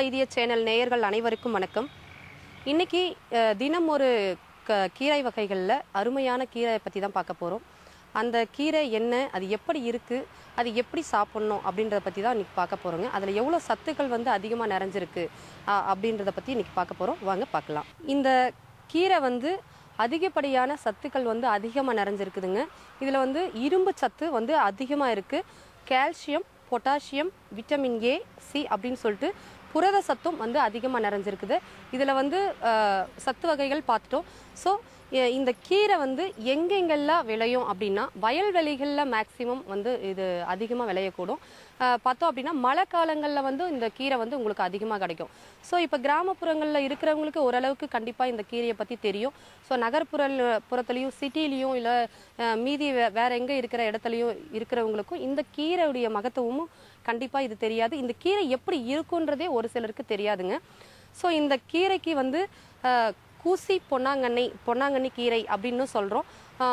வைத்திய சேனல் நேயர்கள் அனைவருக்கும் வணக்கம் இன்னைக்கு அஹ், தினம் ஒரு க கீரை வகைகளில் அருமையான கீரை பற்றி தான் பார்க்க போகிறோம் அந்த கீரை என்ன அது எப்படி இருக்குது அது எப்படி சாப்பிட்ணும் அப்படின்றத பற்றி தான் இன்னைக்கு பார்க்க போகிறோங்க அதில் எவ்வளோ சத்துக்கள் வந்து அதிகமாக நிறைஞ்சிருக்கு அஹ், அப்படின்றத பற்றி இன்னைக்கு பார்க்க போகிறோம் வாங்க பார்க்கலாம் இந்த கீரை வந்து அதிகப்படியான சத்துக்கள் வந்து அதிகமாக நிறைஞ்சிருக்குதுங்க இதில் வந்து இரும்பு சத்து வந்து அதிகமாக இருக்குது calcium potassium vitamin A C அப்படின்னு சொல்லிட்டு புரத சத்தும் வந்து அதிகமாக நிறைஞ்சிருக்குது இதில் வந்து அஹ், சத்து வகைகள் பார்த்துட்டோம் ஸோ இந்த கீரை வந்து எங்கெங்கெல்லாம் விளையும் அப்படின்னா வயல்வெளிகளில் மேக்ஸிமம் வந்து இது அதிகமாக விளையக்கூடும் அஹ், பார்த்தோம் அப்படின்னா மழை காலங்களில் வந்து இந்த கீரை வந்து உங்களுக்கு அதிகமாக கிடைக்கும் ஸோ இப்போ கிராமப்புறங்களில் இருக்கிறவங்களுக்கு ஓரளவுக்கு கண்டிப்பாக இந்த கீரையை பற்றி தெரியும் ஸோ நகர்ப்புற புறத்துலையும் சிட்டிலையும் இல்லை மீதி வே- வேற எங்கே இருக்கிற இடத்துலையும் இருக்கிறவங்களுக்கும் இந்த கீரையுடைய மகத்துவமும் கண்டிப்பாக இது தெரியாது இந்த கீரை எப்படி இருக்குன்றதே ஒரு சிலருக்கு தெரியாதுங்க ஸோ இந்த கீரைக்கு வந்து அஹ், கூசி பொன்னாங்கண்ணி பொன்னாங்கண்ணி கீரை அப்படின்னு சொல்கிறோம்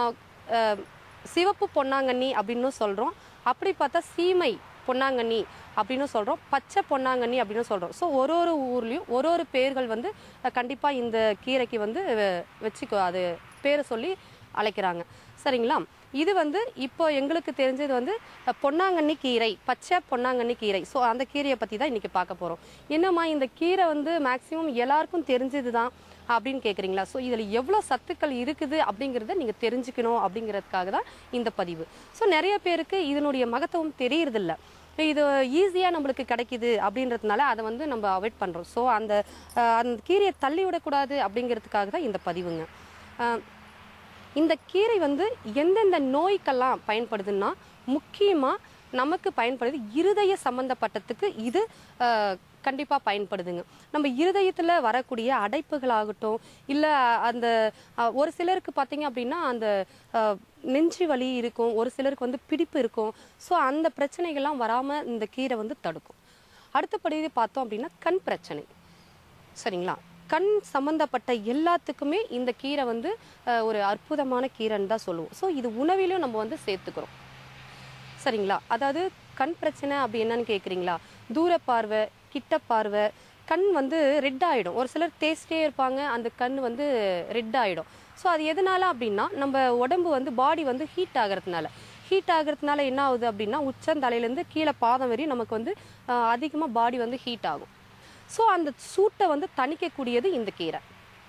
சிவப்பு பொன்னாங்கண்ணி அப்படின்னு சொல்கிறோம் அப்படி பார்த்தா சீமை பொன்னாங்கண்ணி அப்படின்னு சொல்கிறோம் பச்சை பொன்னாங்கண்ணி அப்படின்னு சொல்கிறோம் ஸோ ஒரு ஒரு ஊர்லேயும் ஒரு ஒரு பேர்கள் வந்து கண்டிப்பாக இந்த கீரைக்கு வந்து அஹ், வச்சுக்கோ அது பேரை சொல்லி அழைக்கிறாங்க சரிங்களா இது வந்து இப்போ எங்களுக்கு தெரிஞ்சது வந்து அஹ், பொன்னாங்கண்ணி கீரை பச்சை பொன்னாங்கண்ணி கீரை ஸோ அந்த கீரையை பற்றி தான் இன்றைக்கி பார்க்க போகிறோம் என்னம்மா இந்த கீரை வந்து மேக்ஸிமம் எல்லாருக்கும் தெரிஞ்சது தான் அப்படின்னு கேட்குறீங்களா ஸோ இதில் எவ்வளோ சத்துக்கள் இருக்குது அப்படிங்கிறத நீங்கள் தெரிஞ்சுக்கணும் அப்படிங்கிறதுக்காக தான் இந்த பதிவு ஸோ நிறைய பேருக்கு இதனுடைய மகத்துவம் தெரியறதில்ல இது ஈஸியாக நம்மளுக்கு கிடைக்குது அப்படின்றதுனால அதை வந்து நம்ம அவாய்ட் பண்ணுறோம் ஸோ அந்த அஹ், அந்த கீரையை தள்ளி விடக்கூடாது அப்படிங்கிறதுக்காக தான் இந்த பதிவுங்க அஹ், இந்த கீரை வந்து எந்தெந்த நோய்க்கெல்லாம் பயன்படுதுன்னா முக்கியமாக நமக்கு பயன்படுது இருதய சம்மந்தப்பட்டதுக்கு இது கண்டிப்பாக பயன்படுதுங்க நம்ம இருதயத்தில் வரக்கூடிய அடைப்புகளாகட்டும் இல்லை அந்த அஹ், ஒரு சிலருக்கு பார்த்தீங்க அப்படின்னா அந்த அஹ், நெஞ்சு வலி இருக்கும் ஒரு சிலருக்கு வந்து பிடிப்பு இருக்கும் ஸோ அந்த பிரச்சனைகள்லாம் வராமல் இந்த கீரை வந்து தடுக்கும் அடுத்தபடி பார்த்தோம் அப்படின்னா கண் பிரச்சனை சரிங்களா கண் சம்பந்தப்பட்ட எல்லாத்துக்குமே இந்த கீரை வந்து அஹ், ஒரு அற்புதமான கீரைன்னு தான் சொல்லுவோம் ஸோ இது உணவிலும் நம்ம வந்து சேர்த்துக்கிறோம் சரிங்களா அதாவது கண் பிரச்சனை அப்படி என்னன்னு கேட்குறீங்களா தூர பார்வை கிட்ட பார்வை கண் வந்து ரெட் ஆகிடும் ஒரு சிலர் தேய்ச்சிட்டே இருப்பாங்க அந்த கண் வந்து ரெட் ஆகிடும் ஸோ அது எதனால அப்படின்னா நம்ம உடம்பு வந்து பாடி வந்து ஹீட் ஆகிறதுனால ஹீட் ஆகிறதுனால என்ன ஆகுது அப்படின்னா உச்சந்தலையிலேருந்து கீழே பாதம் வரையும் நமக்கு வந்து அதிகமாக பாடி வந்து ஹீட் ஆகும் ஸோ அந்த சூட்டை வந்து தணிக்கக்கூடியது இந்த கீரை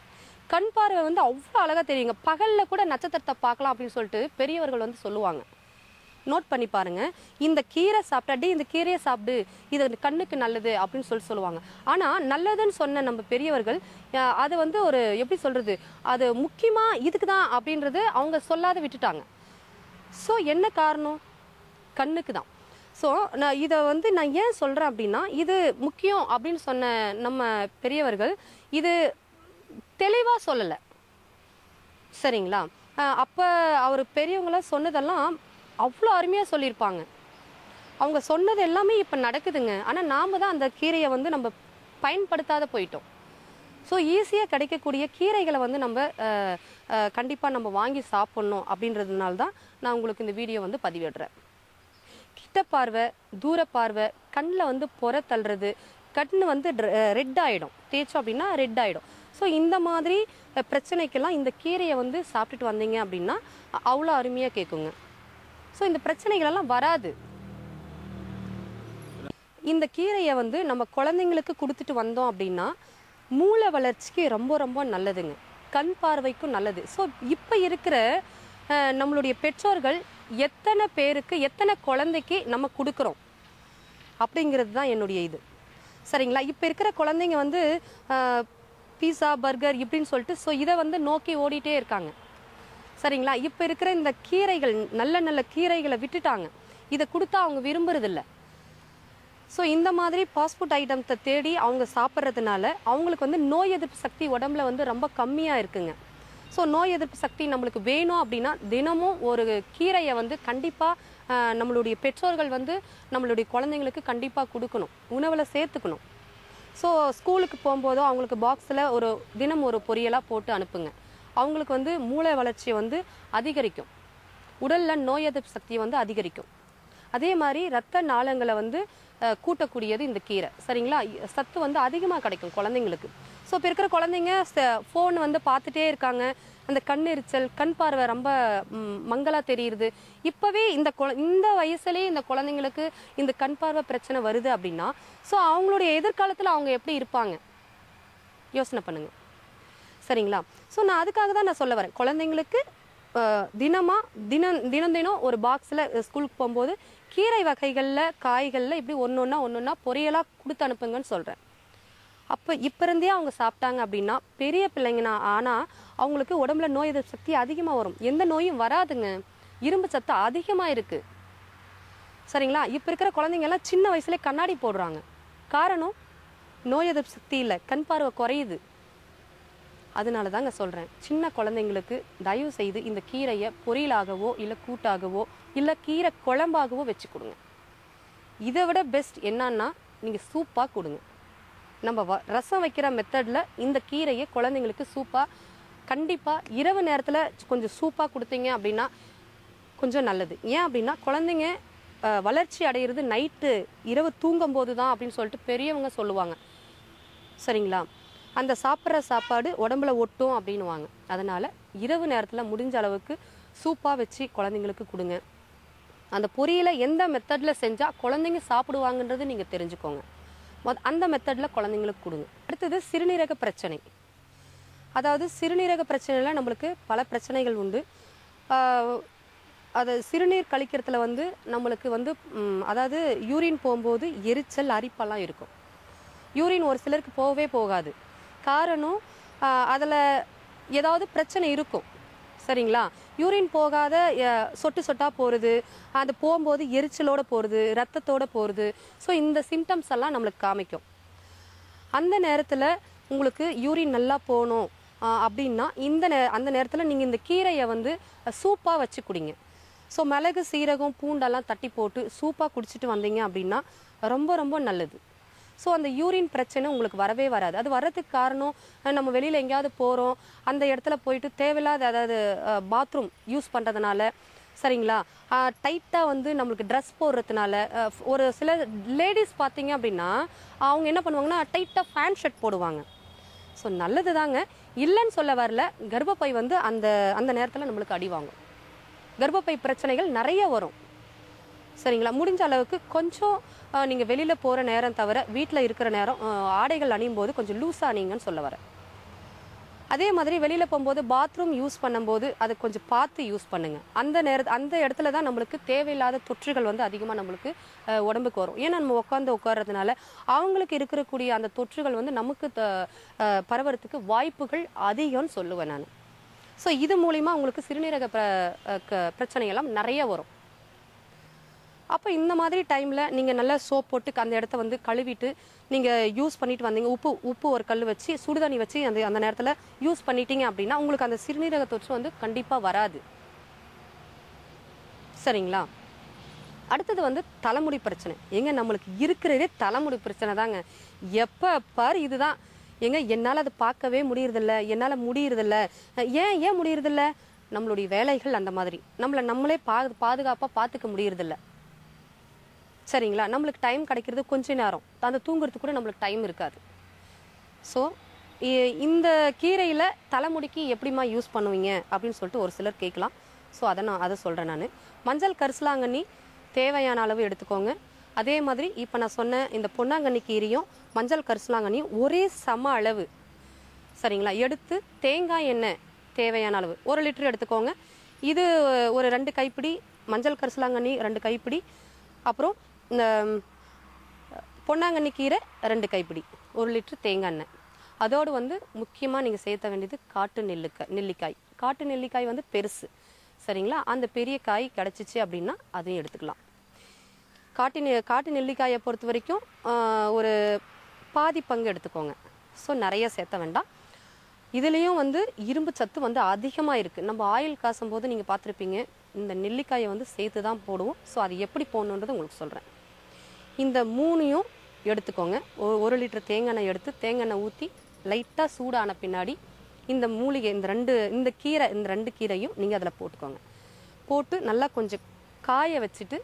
கண் பார்வை வந்து அவ்வளோ அழகாக தெரியுங்க பகலில் கூட நட்சத்திரத்தை பார்க்கலாம் அப்படின்னு சொல்லிட்டு பெரியவர்கள் வந்து சொல்லுவாங்க நோட் பண்ணி பாருங்க இந்த கீரை சாப்பிட்டா டேய் இந்த கீரையை சாப்பிடு இது கண்ணுக்கு நல்லது அப்படின்னு சொல்லி சொல்லுவாங்க ஆனால் நல்லதுன்னு சொன்ன நம்ம பெரியவர்கள் அஹ், அது வந்து ஒரு எப்படி சொல்றது அது முக்கியமாக இதுக்கு தான் அப்படின்றது அவங்க சொல்லாத விட்டுட்டாங்க ஸோ என்ன காரணம் கண்ணுக்கு தான் ஸோ நான் இதை வந்து நான் ஏன் சொல்கிறேன் அப்படின்னா இது முக்கியம் அப்படின்னு சொன்ன நம்ம பெரியவர்கள் இது தெளிவாக சொல்லலை சரிங்களா அஹ் அப்ப அவர் பெரியவங்களாம் சொன்னதெல்லாம் அவ்வளோ அருமையாக சொல்லியிருப்பாங்க அவங்க சொன்னது எல்லாமே இப்போ நடக்குதுங்க ஆனால் நாம தான் அந்த கீரையை வந்து நம்ம பயன்படுத்தாத போயிட்டோம் ஸோ ஈஸியாக கிடைக்கக்கூடிய கீரைகளை வந்து நம்ம கண்டிப்பாக நம்ம வாங்கி சாப்பிட்ணும் அப்படின்றதுனால தான் நான் உங்களுக்கு இந்த வீடியோ வந்து பதிவிடுறேன் கிட்ட பார்வை தூர பார்வை கண்ணில் வந்து புற தள்ளுறது கண் வந்து ரெட் ஆகிடும் தேய்ச்சோம் அப்படின்னா ரெட் ஆகிடும் ஸோ இந்த மாதிரி அஹ், பிரச்சனைக்கெல்லாம் இந்த கீரையை வந்து சாப்பிட்டுட்டு வந்தீங்க அப்படின்னா அ- அவ்வளோ அருமையாக கேட்குங்க ஸோ இந்த பிரச்சனைகளெல்லாம் வராது இந்த கீரையை வந்து நம்ம குழந்தைங்களுக்கு கொடுத்துட்டு வந்தோம் அப்படின்னா மூளை வளர்ச்சிக்கு ரொம்ப ரொம்ப நல்லதுங்க கண் பார்வைக்கும் நல்லது ஸோ இப்போ இருக்கிற அஹ், நம்மளுடைய பெற்றோர்கள் எத்தனை பேருக்கு எத்தனை குழந்தைக்கு நம்ம கொடுக்குறோம் அப்படிங்கிறது தான் என்னுடைய இது சரிங்களா இப்போ இருக்கிற குழந்தைங்க வந்து பீஸா பர்கர் இப்படின்னு சொல்லிட்டு ஸோ இதை வந்து நோக்கி ஓடிட்டே இருக்காங்க சரிங்களா இப்போ இருக்கிற இந்த கீரைகள் நல்ல நல்ல கீரைகளை விட்டுட்டாங்க இதை கொடுத்தா அவங்க விரும்புறதில்ல ஸோ இந்த மாதிரி ஃபாஸ்ட்ஃபுட் ஐட்டம்ஸை தேடி அவங்க சாப்பிட்றதுனால அவங்களுக்கு வந்து நோய் எதிர்ப்பு சக்தி உடம்புல வந்து ரொம்ப கம்மியாக இருக்குங்க ஸோ நோய் எதிர்ப்பு சக்தி நம்மளுக்கு வேணும் அப்படின்னா தினமும் ஒரு கீரையை வந்து கண்டிப்பாக நம்மளுடைய பெற்றோர்கள் வந்து நம்மளுடைய குழந்தைங்களுக்கு கண்டிப்பாக கொடுக்கணும் உணவில் சேர்த்துக்கணும் ஸோ ஸ்கூலுக்கு போகும்போதோ அவங்களுக்கு பாக்ஸில் ஒரு தினம் ஒரு பொரியலாக போட்டு அனுப்புங்க அவங்களுக்கு வந்து மூளை வளர்ச்சியை வந்து அதிகரிக்கும் உடலில் நோய் எதிர்ப்பு சக்தியை வந்து அதிகரிக்கும் அதே மாதிரி ரத்த நாளங்களை வந்து அஹ், கூட்டக்கூடியது இந்த கீரை சரிங்களா இ- சத்து வந்து அதிகமாக கிடைக்கும் குழந்தைங்களுக்கு ஸோ இப்போ இருக்கிற குழந்தைங்க ஃபோன் வந்து பார்த்துட்டே இருக்காங்க அந்த கண் எரிச்சல் கண் பார்வை ரொம்ப ம், மங்கலா தெரியுது இப்போவே இந்த குழ இந்த வயசுலேயே இந்த குழந்தைங்களுக்கு இந்த கண் பார்வை பிரச்சனை வருது அப்படின்னா ஸோ அவங்களுடைய எதிர்காலத்தில் அவங்க எப்படி இருப்பாங்க யோசனை பண்ணுங்க சரிங்களா ஸோ நான் அதுக்காக தான் நான் சொல்ல வரேன் குழந்தைங்களுக்கு அஹ், தினமா தினம் தினம் தினம் ஒரு பாக்ஸில் ஸ்கூலுக்கு போகும்போது கீரை வகைகளில் காய்களில் இப்படி ஒன்று ஒன்றா ஒன்று ஒன்றா பொரியலாக கொடுத்து அனுப்புங்கன்னு சொல்கிறேன் அப்போ இப்போ இருந்தே அவங்க சாப்பிட்டாங்க அப்படின்னா பெரிய பிள்ளைங்கனா ஆனால் அவங்களுக்கு உடம்புல நோய் எதிர்ப்பு சக்தி அதிகமாக வரும் எந்த நோயும் வராதுங்க இரும்பு சத்து அதிகமாக இருக்குது சரிங்களா இப்போ இருக்கிற குழந்தைங்க எல்லாம் சின்ன வயசுல கண்ணாடி போடுறாங்க காரணம் நோய் எதிர்ப்பு சக்தி இல்லை கண் பார்வை குறையுது அதனால தாங்க சொல்கிறேன் சின்ன குழந்தைங்களுக்கு தயவு செய்து இந்த கீரையை பொரியலாகவோ இல்லை கூட்டாகவோ இல்லை கீரை குழம்பாகவோ வச்சு கொடுங்க இதை விட பெஸ்ட் என்னன்னா நீங்கள் சூப்பாக கொடுங்க நம்ம வ- ரசம் வைக்கிற மெத்தடில் இந்த கீரையை குழந்தைங்களுக்கு சூப்பாக கண்டிப்பாக இரவு நேரத்தில் கொஞ்சம் சூப்பாக கொடுத்தீங்க அப்படின்னா கொஞ்சம் நல்லது ஏன் அப்படின்னா குழந்தைங்க அஹ், வளர்ச்சி அடையிறது நைட்டு இரவு தூங்கும்போது தான் அப்படின்னு சொல்லிட்டு பெரியவங்க சொல்லுவாங்க சரிங்களா அந்த சாப்பிட்ற சாப்பாடு உடம்புல ஒட்டும் அப்படின்னுவாங்க அதனால் இரவு நேரத்தில் முடிஞ்ச அளவுக்கு சூப்பாக வச்சு குழந்தைங்களுக்கு கொடுங்க அந்த பொரியலை எந்த மெத்தடில் செஞ்சால் குழந்தைங்க சாப்பிடுவாங்கன்றது நீங்கள் தெரிஞ்சுக்கோங்க மொத- அந்த மெத்தடில் குழந்தைங்களுக்கு கொடுங்க அடுத்தது சிறுநீரக பிரச்சனை அதாவது சிறுநீரக பிரச்சனையில் நம்மளுக்கு பல பிரச்சனைகள் உண்டு ஆஹ் அது சிறுநீர் கழிக்கிறதுல வந்து நம்மளுக்கு வந்து ம், அதாவது யூரின் போகும்போது எரிச்சல் அரிப்பெல்லாம் இருக்கும் யூரின் ஒரு சிலருக்கு போகவே போகாது காரணம் அதில் ஏதாவது பிரச்சனை இருக்கும் சரிங்களா யூரின் போகாத அஹ், சொட்டு சொட்டாக போகிறது அது போகும்போது எரிச்சலோட போகிறது ரத்தத்தோட போகிறது ஸோ இந்த சிம்டம்ஸ் எல்லாம் நம்மளுக்கு காமிக்கும் அந்த நேரத்தில் உங்களுக்கு யூரின் நல்லா போகணும் ஆஹ், அப்படின்னா இந்த நே அந்த நேரத்தில் நீங்கள் இந்த கீரையை வந்து சூப்பாக வச்சு குடிங்க ஸோ மிளகு சீரகம் பூண்டெல்லாம் தட்டி போட்டு சூப்பாக குடிச்சிட்டு வந்தீங்க அப்படின்னா ரொம்ப ரொம்ப நல்லது ஸோ அந்த யூரின் பிரச்சனை உங்களுக்கு வரவே வராது அது வர்றதுக்கு காரணம் அஹ், நம்ம வெளியில் எங்கேயாவது போகிறோம் அந்த இடத்துல போயிட்டு தேவையில்லாத அதாவது பாத்ரூம் யூஸ் பண்ணுறதுனால சரிங்களா டைட்டாக வந்து நம்மளுக்கு ட்ரெஸ் போடுறதுனால அஹ், ஒரு சில லேடிஸ் பார்த்தீங்க அப்படின்னா அவங்க என்ன பண்ணுவாங்கன்னா டைட்டாக ஃபேன் ஷர்ட் போடுவாங்க ஸோ நல்லது தாங்க இல்லைன்னு சொல்ல வரல கர்ப்பப்பை வந்து அந்த அந்த நேரத்தில் நம்மளுக்கு அடி வாங்கும் கர்ப்பப்பை பிரச்சனைகள் நிறைய வரும் சரிங்களா முடிஞ்ச அளவுக்கு கொஞ்சம் நீங்கள் வெளியில் போகிற நேரம் தவிர வீட்டில் இருக்கிற நேரம் அஹ், ஆடைகள் அணியும் போது கொஞ்சம் லூஸாக அணிங்கன்னு சொல்ல வரேன் அதே மாதிரி வெளியில் போகும்போது பாத்ரூம் யூஸ் பண்ணும்போது அதை கொஞ்சம் பார்த்து யூஸ் பண்ணுங்க அந்த நேர அந்த இடத்துல தான் நம்மளுக்கு தேவையில்லாத தொற்றுகள் வந்து அதிகமாக நம்மளுக்கு அஹ், உடம்புக்கு வரும் ஏன்னா நம்ம உட்காந்து உட்கார்றதுனால அவங்களுக்கு இருக்கக்கூடிய அந்த தொற்றுகள் வந்து நமக்கு த- அஹ், பரவறதுக்கு வாய்ப்புகள் அதிகம்னு சொல்லுவேன் நான் ஸோ இது மூலிமா உங்களுக்கு சிறுநீரக பிர அஹ், க- பிரச்சனையெல்லாம் நிறைய வரும் அப்போ இந்த மாதிரி டைமில் நீங்கள் நல்லா சோப் போட்டு அந்த இடத்த வந்து கழுவிட்டு நீங்கள் யூஸ் பண்ணிட்டு வந்தீங்க உப்பு உப்பு ஒரு கல் வச்சு சுடுதண்ணி வச்சு அந்த அந்த நேரத்தில் யூஸ் பண்ணிட்டீங்க அப்படின்னா உங்களுக்கு அந்த சிறுநீரக தொற்று வந்து கண்டிப்பாக வராது சரிங்களா அடுத்தது வந்து தலைமுடி பிரச்சனை எங்க நம்மளுக்கு இருக்கிறதே தலைமுடி பிரச்சனை தாங்க எப்போ பாரு இதுதான் எங்க என்னால் அதை பார்க்கவே முடியறதில்ல என்னால் முடியறதில்ல ஏன் ஏன் முடியறதில்ல நம்மளுடைய வேலைகள் அந்த மாதிரி நம்மளை நம்மளே பா பாதுகாப்பாக பார்த்துக்க முடியறதில்ல சரிங்களா நம்மளுக்கு டைம் கிடைக்கிறது கொஞ்ச நேரம் அந்த தூங்குறதுக்கு கூட நம்மளுக்கு டைம் இருக்காது ஸோ இந்த கீரையில் தலைமுடிக்கு எப்படிம்மா யூஸ் பண்ணுவீங்க அப்படின்னு சொல்லிட்டு ஒரு சிலர் கேட்கலாம் ஸோ அதை நான் அதை சொல்கிறேன் நான் மஞ்சள் கரிசலாங்கண்ணி தேவையான அளவு எடுத்துக்கோங்க அதே மாதிரி இப்போ நான் சொன்ன இந்த பொன்னாங்கண்ணி கீரையும் மஞ்சள் கரிசலாங்கண்ணியும் ஒரே சம அளவு சரிங்களா எடுத்து தேங்காய் எண்ணெய் தேவையான அளவு ஒரு லிட்டர் எடுத்துக்கோங்க இது ஒரு ரெண்டு கைப்பிடி மஞ்சள் கரிசலாங்கண்ணி ரெண்டு கைப்பிடி அப்புறம் இந்த ம், பொன்னாங்கண்ணி கீரை ரெண்டு கைப்பிடி ஒரு லிட்டர் தேங்காய் எண்ணெய் அதோடு வந்து முக்கியமாக நீங்கள் சேர்த்த வேண்டியது காட்டு நெல்லிக்காய் நெல்லிக்காய் காட்டு நெல்லிக்காய் வந்து பெருசு சரிங்களா அந்த பெரிய காய் கிடச்சிச்சு அப்படின்னா அதையும் எடுத்துக்கலாம் காட்டு நெ காட்டு நெல்லிக்காயை பொறுத்த வரைக்கும் ஆஹ், ஒரு பாதி பங்கு எடுத்துக்கோங்க ஸோ நிறைய சேர்த்த வேண்டாம் இதுலேயும் வந்து இரும்பு சத்து வந்து அதிகமாக இருக்குது நம்ம ஆயில் காசும் போது நீங்கள் பார்த்துருப்பீங்க இந்த நெல்லிக்காயை வந்து சேர்த்து தான் போடுவோம் ஸோ அது எப்படி போடணுன்றது உங்களுக்கு சொல்கிறேன் இந்த மூணையும் எடுத்துக்கோங்க ஒரு ஒரு லிட்டர் தேங்காய் எண்ணெய் எடுத்து தேங்காய் எண்ணெய் ஊற்றி லைட்டாக சூடான பின்னாடி இந்த மூலிகை இந்த ரெண்டு இந்த கீரை இந்த ரெண்டு கீரையும் நீங்கள் அதில் போட்டுக்கோங்க போட்டு நல்லா கொஞ்சம் காய வச்சுட்டு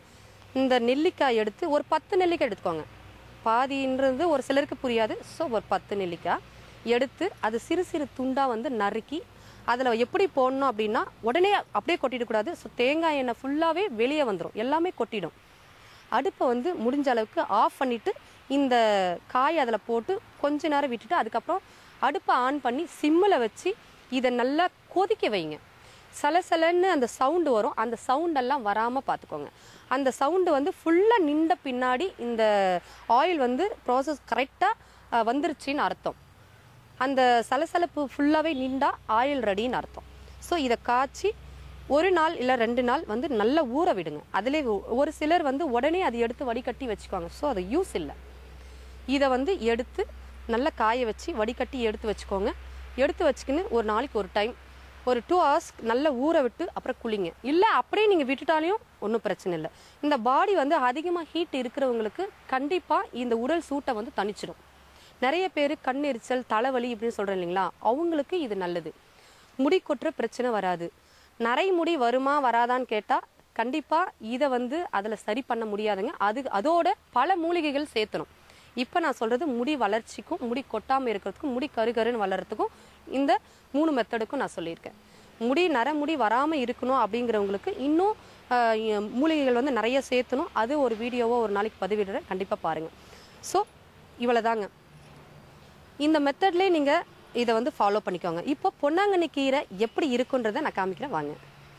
இந்த நெல்லிக்காய் எடுத்து ஒரு பத்து நெல்லிக்காய் எடுத்துக்கோங்க பாதின்றது ஒரு சிலருக்கு புரியாது ஸோ ஒரு பத்து நெல்லிக்காய் எடுத்து அது சிறு சிறு துண்டாக வந்து நறுக்கி அதில் எப்படி போடணும் அப்படின்னா உடனே அப்படியே கொட்டிடக்கூடாது ஸோ தேங்காய் எண்ணெய் ஃபுல்லாகவே வெளியே வந்துடும் எல்லாமே கொட்டிடும் அடுப்பை வந்து முடிஞ்ச அளவுக்கு ஆஃப் பண்ணிவிட்டு இந்த காய் அதில் போட்டு கொஞ்ச நேரம் விட்டுட்டு அதுக்கப்புறம் அடுப்பை ஆன் பண்ணி சிம்மில் வச்சு இதை நல்லா கொதிக்க வைங்க சலசலன்னு அந்த சவுண்டு வரும் அந்த சவுண்டெல்லாம் வராமல் பார்த்துக்கோங்க அந்த சவுண்டு வந்து ஃபுல்லாக நின்ற பின்னாடி இந்த ஆயில் வந்து ப்ராசஸ் கரெக்டாக வந்துருச்சுன்னு அர்த்தம் அந்த சலசலப்பு ஃபுல்லாகவே நின்றா ஆயில் ரெடின்னு அர்த்தம் ஸோ இதை காய்ச்சி ஒரு நாள் இல்லை ரெண்டு நாள் வந்து நல்லா ஊற விடுங்க அதிலே ஒ- ஒரு சிலர் வந்து உடனே அதை எடுத்து வடிகட்டி வச்சுக்குவாங்க ஸோ அது யூஸ் இல்லை இதை வந்து எடுத்து நல்லா காய வச்சு வடிகட்டி எடுத்து வச்சுக்கோங்க எடுத்து வச்சுக்கின்னு ஒரு நாளைக்கு ஒரு டைம் ஒரு டூ ஹவர்ஸ் நல்லா ஊற விட்டு அப்புறம் குளிங்க இல்லை அப்படியே நீங்கள் விட்டுட்டாலையும் ஒன்றும் பிரச்சனை இல்லை இந்த பாடி வந்து அதிகமாக ஹீட் இருக்கிறவங்களுக்கு கண்டிப்பாக இந்த உடல் சூட்டை வந்து தணிச்சிடும் நிறைய பேர் கண் எரிச்சல் தலைவலி இப்படின்னு சொல்கிறேன் இல்லைங்களா அவங்களுக்கு இது நல்லது முடி கொட்டுற பிரச்சனை வராது நரைமுடி வருமா வராதான்னு கேட்டால் கண்டிப்பாக இதை வந்து அதில் சரி பண்ண முடியாதுங்க அது அதோட பல மூலிகைகள் சேர்த்தணும் இப்போ நான் சொல்கிறது முடி வளர்ச்சிக்கும் முடி கொட்டாமல் இருக்கிறதுக்கும் முடி கருகருன்னு வளர்கிறதுக்கும் இந்த மூணு மெத்தடுக்கும் நான் சொல்லியிருக்கேன் முடி நரமுடி வராமல் இருக்கணும் அப்படிங்கிறவங்களுக்கு இன்னும் ஆஹ், இ- மூலிகைகள் வந்து நிறைய சேர்த்தணும் அது ஒரு வீடியோவோ ஒரு நாளைக்கு பதிவிடுறேன் கண்டிப்பாக பாருங்கள் ஸோ இவ்வளோதாங்க இந்த மெத்தட்லேயே நீங்கள் இதை வந்து ஃபாலோ பண்ணிக்கோங்க இப்போ பொன்னாங்கண்ணி கீரை எப்படி இருக்குன்றதை நான் காமிக்கிறேன் வாங்க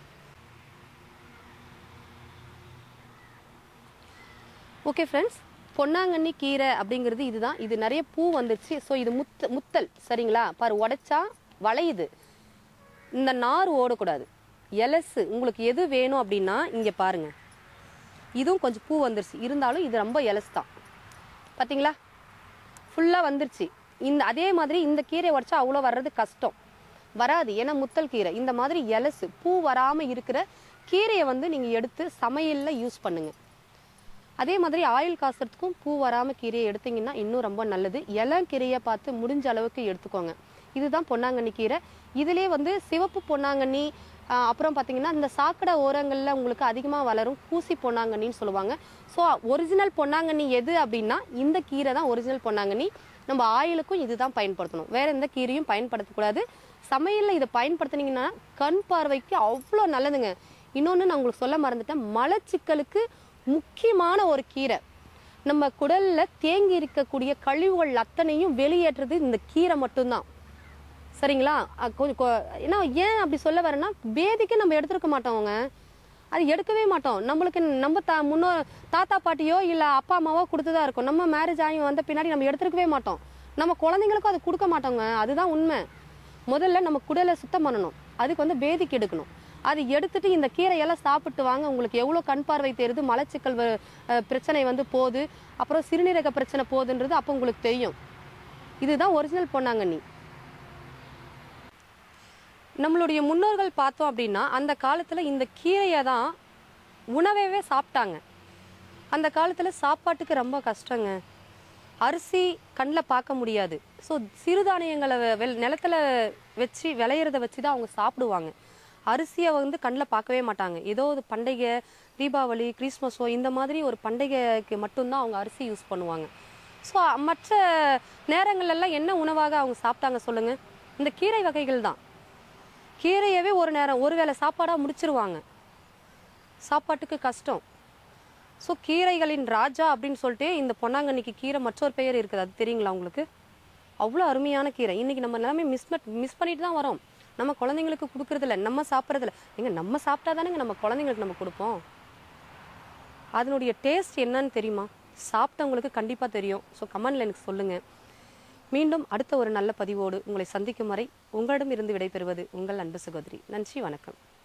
ஓகே ஃப்ரெண்ட்ஸ் பொன்னாங்கண்ணி கீரை அப்படிங்கிறது இதுதான் இது நிறைய பூ வந்துருச்சு ஸோ இது முத்த முத்தல் சரிங்களா பாரு உடைச்சா வளையுது இந்த நார் ஓடக்கூடாது எலசு உங்களுக்கு எது வேணும் அப்படின்னா இங்கே பாருங்க இதுவும் கொஞ்சம் பூ வந்துருச்சு இருந்தாலும் இது ரொம்ப எலசு தான் பார்த்தீங்களா ஃபுல்லாக வந்துருச்சு இந்த அதே மாதிரி இந்த கீரை உடச்சா அவ்வளோ வர்றது கஷ்டம் வராது ஏன்னா முத்தல் கீரை இந்த மாதிரி எலசு பூ வராமல் இருக்கிற கீரையை வந்து நீங்கள் எடுத்து சமையலில் யூஸ் பண்ணுங்க அதே மாதிரி ஆயில் காசுறதுக்கும் பூ வராமல் கீரையை எடுத்தீங்கன்னா இன்னும் ரொம்ப நல்லது இளம் கீரையை பார்த்து முடிஞ்ச அளவுக்கு எடுத்துக்கோங்க இதுதான் பொன்னாங்கண்ணி கீரை இதிலே வந்து சிவப்பு பொன்னாங்கண்ணி ஆஹ், அப்புறம் பார்த்தீங்கன்னா இந்த சாக்கடை ஓரங்களில் உங்களுக்கு அதிகமாக வளரும் பூசி பொன்னாங்கண்ணின்னு சொல்லுவாங்க ஸோ ஒரிஜினல் பொன்னாங்கண்ணி எது அப்படின்னா இந்த கீரை தான் ஒரிஜினல் பொன்னாங்கண்ணி நம்ம ஆயிலுக்கும் இதுதான் பயன்படுத்தணும் வேற எந்த கீரையும் பயன்படுத்தக்கூடாது சமையலில் இதை பயன்படுத்துனீங்கன்னா கண் பார்வைக்கு அவ்வளோ நல்லதுங்க இன்னொன்று நான் உங்களுக்கு சொல்ல மறந்துட்டேன் மலச்சிக்கலுக்கு முக்கியமான ஒரு கீரை நம்ம குடல்ல தேங்கி இருக்கக்கூடிய கழிவுகள் அத்தனையும் வெளியேற்றுறது இந்த கீரை மட்டும்தான் சரிங்களா அ, கொஞ்சம் கொ- ஏன்னா ஏன் அப்படி சொல்ல வரேன்னா பேதிக்கு நம்ம எடுத்துருக்க மாட்டோங்க அது எடுக்கவே மாட்டோம் நம்மளுக்கு நம்ம தா முன்னோ தாத்தா பாட்டியோ இல்லை அப்பா அம்மாவோ கொடுத்துதான் இருக்கும் நம்ம மேரேஜ் ஆகி வந்த பின்னாடி நம்ம எடுத்துருக்கவே மாட்டோம் நம்ம குழந்தைங்களுக்கும் அது கொடுக்க மாட்டோங்க அதுதான் உண்மை முதல்ல நம்ம குடலை சுத்தம் பண்ணணும் அதுக்கு வந்து பேதிக்கு எடுக்கணும் அது எடுத்துட்டு இந்த கீரையெல்லாம் சாப்பிட்டு வாங்க உங்களுக்கு எவ்வளோ கண் பார்வை தெரியுது மலச்சிக்கல் வ- அஹ் பிரச்சனை வந்து போகுது அப்புறம் சிறுநீரக பிரச்சனை போகுதுன்றது அப்போ உங்களுக்கு தெரியும் இதுதான் ஒரிஜினல் பொன்னாங்கண்ணி நம்மளுடைய முன்னோர்கள் பார்த்தோம் அப்படின்னா அந்த காலத்தில் இந்த கீரையை தான் உணவையே சாப்பிட்டாங்க அந்த காலத்தில் சாப்பாட்டுக்கு ரொம்ப கஷ்டங்க அரிசி கண்ணில் பார்க்க முடியாது ஸோ சிறுதானியங்களை வெ- வெள் நிலத்துல வச்சு விளையிறத வச்சு தான் அவங்க சாப்பிடுவாங்க அரிசியை வந்து கண்ணில் பார்க்கவே மாட்டாங்க ஏதோ ஒரு பண்டிகை தீபாவளி கிறிஸ்மஸோ இந்த மாதிரி ஒரு பண்டிகைக்கு மட்டும்தான் அவங்க அரிசி யூஸ் பண்ணுவாங்க ஸோ மற்ற நேரங்கள்லாம் என்ன உணவாக அவங்க சாப்பிட்டாங்க சொல்லுங்க இந்த கீரை வகைகள் தான் கீரையவே ஒரு நேரம் ஒரு வேளை சாப்பாடாக முடிச்சிருவாங்க சாப்பாட்டுக்கு கஷ்டம் ஸோ கீரைகளின் ராஜா அப்படின்னு சொல்லிட்டு இந்த பொன்னாங்கண்ணிக்கு கீரை மற்றொரு பெயர் இருக்குது அது தெரியுங்களா உங்களுக்கு அவ்வளோ அருமையான கீரை இன்னைக்கு நம்ம எல்லாமே மிஸ் மிஸ் பண்ணிட்டு தான் வரோம் நம்ம குழந்தைங்களுக்கு கொடுக்கறதில்ல நம்ம சாப்பிட்றதில்ல எங்க நம்ம சாப்பிட்டா தானேங்க நம்ம குழந்தைங்களுக்கு நம்ம கொடுப்போம் அதனுடைய டேஸ்ட் என்னன்னு தெரியுமா சாப்பிட்டவங்களுக்கு கண்டிப்பாக தெரியும் ஸோ கமெண்ட்ல எனக்கு சொல்லுங்கள் மீண்டும் அடுத்த ஒரு நல்ல பதிவோடு உங்களை சந்திக்கும் வரை உங்களிடம் இருந்து விடைபெறுவது உங்கள் அன்பு சகோதரி நன்றி வணக்கம்